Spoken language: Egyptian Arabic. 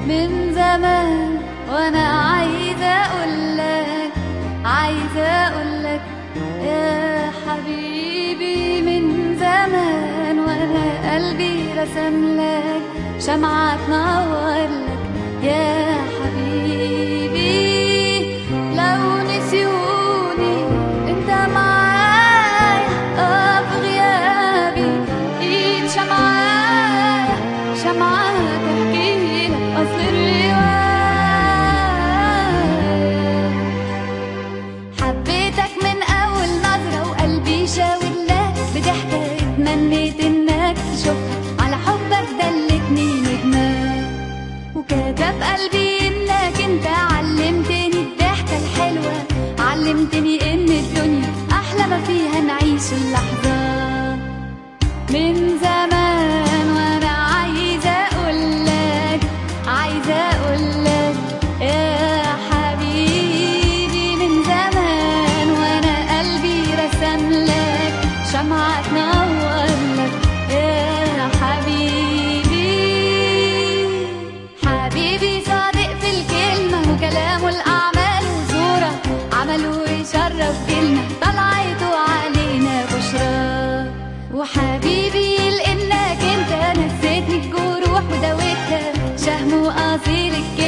من زمان وانا عايزة اقولك عايزة اقولك يا حبيبي من زمان وانا قلبي رسم لك شمعة تنور لك يا حبيبي لو نسيوني انت معايا اه في غيابي ايد شمعة شمعة تحكي لك اصل الرواية حبيتك من اول نظرة وقلبي شاور لك بضحكة اتمنيت انك تشوفها على حبك دلتني نجمة وكتب قلبي انك انت علمتني الضحكة الحلوة علمتني ان الدنيا احلى ما فيها نعيش اللحظة من زمان وانا عايزة اقولك عايزة اقولك يا حبيبي من زمان وانا قلبي رسم لك شمعة تنور لك يا حبيبي حبيبي صادق في الكلمة وكلامه الأعمال وزورة عمله يشرف جيلنا طلعته علينا بشرى وحبيبي لانك انت نسيتني الجروح وداوتها شهم واصيل الكلمة